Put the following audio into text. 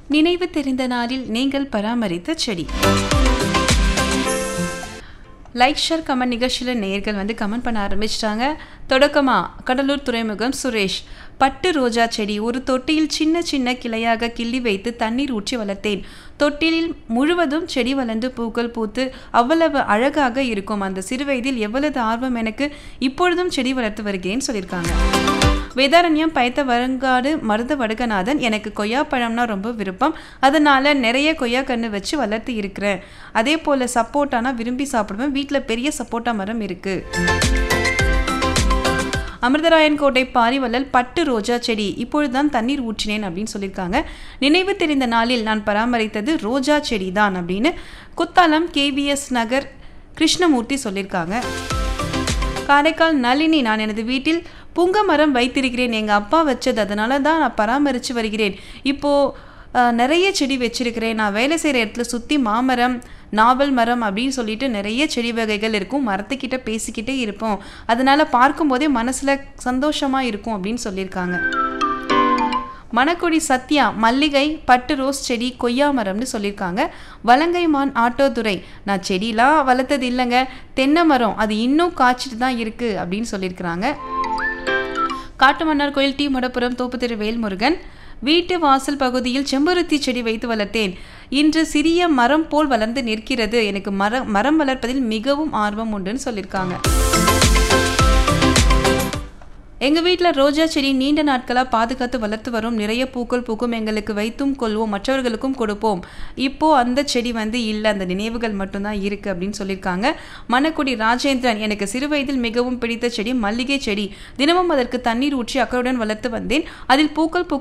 நினைவு தெரிந்த நாளில் நீங்கள் பராமரித்த செடி லைக் ஷேர் கமெண்ட் நிகழ்ச்சியில் நேயர்கள் வந்து கமெண்ட் பண்ண ஆரம்பிச்சிட்டாங்க தொடக்கமாக கடலூர் துறைமுகம் சுரேஷ் பட்டு ரோஜா செடி ஒரு தொட்டியில் சின்ன சின்ன கிளையாக கிள்ளி வைத்து தண்ணீர் ஊற்றி வளர்த்தேன் தொட்டிலில் முழுவதும் செடி வளர்ந்து பூக்கள் பூத்து அவ்வளவு அழகாக இருக்கும் அந்த சிறுவயதில் எவ்வளவு ஆர்வம் எனக்கு இப்பொழுதும் செடி வளர்த்து வருகிறேன் சொல்லியிருக்காங்க வேதாரண்யம் பயத்த வருங்காடு மருத வடுகநாதன் எனக்கு கொய்யாப்பழம்னா ரொம்ப விருப்பம் அதனால நிறைய கொய்யா கன்று வச்சு வளர்த்து இருக்கிறேன் அதே போல் சப்போட்டானா விரும்பி சாப்பிடுவேன் வீட்டில் பெரிய சப்போட்டா மரம் இருக்கு அமிர்தராயன் கோட்டை பாரிவள்ளல் பட்டு ரோஜா செடி இப்பொழுதுதான் தண்ணீர் ஊற்றினேன் அப்படின்னு சொல்லியிருக்காங்க நினைவு தெரிந்த நாளில் நான் பராமரித்தது ரோஜா செடி தான் அப்படின்னு குத்தாலம் கேவிஎஸ் நகர் கிருஷ்ணமூர்த்தி சொல்லியிருக்காங்க காரைக்கால் நளினி நான் எனது வீட்டில் புங்க மரம் வைத்திருக்கிறேன் எங்கள் அப்பா வச்சது அதனால தான் நான் பராமரித்து வருகிறேன் இப்போது நிறைய செடி வச்சிருக்கிறேன் நான் வேலை செய்கிற இடத்துல சுற்றி மாமரம் நாவல் மரம் அப்படின்னு சொல்லிட்டு நிறைய செடி வகைகள் இருக்கும் மரத்துக்கிட்ட பேசிக்கிட்டே இருப்போம் அதனால பார்க்கும்போதே மனசில் சந்தோஷமாக இருக்கும் அப்படின்னு சொல்லியிருக்காங்க மணக்குடி சத்யா மல்லிகை பட்டு ரோஸ் செடி கொய்யா மரம்னு சொல்லியிருக்காங்க வலங்கைமான் ஆட்டோதுரை நான் செடிலாம் வளர்த்தது இல்லைங்க தென்னை மரம் அது இன்னும் காய்ச்சிட்டு தான் இருக்குது அப்படின்னு சொல்லியிருக்கிறாங்க காட்டுமன்னார் கோயில் டி மடப்புரம் தோப்புத்திரு வேல்முருகன் வீட்டு வாசல் பகுதியில் செம்பருத்தி செடி வைத்து வளர்த்தேன் இன்று சிறிய மரம் போல் வளர்ந்து நிற்கிறது எனக்கு மரம் மரம் வளர்ப்பதில் மிகவும் ஆர்வம் உண்டுன்னு சொல்லியிருக்காங்க எங்கள் வீட்டில் ரோஜா செடி நீண்ட நாட்களாக பாதுகாத்து வளர்த்து வரும் நிறைய பூக்கள் பூக்கும் எங்களுக்கு வைத்தும் கொள்வோம் மற்றவர்களுக்கும் கொடுப்போம் இப்போ அந்த செடி வந்து இல்லை அந்த நினைவுகள் மட்டும்தான் இருக்குது அப்படின்னு சொல்லியிருக்காங்க மணக்குடி ராஜேந்திரன் எனக்கு சிறு வயதில் மிகவும் பிடித்த செடி மல்லிகை செடி தினமும் அதற்கு தண்ணீர் ஊற்றி அக்கறையுடன் வளர்த்து வந்தேன் அதில் பூக்கள் பூக்கும்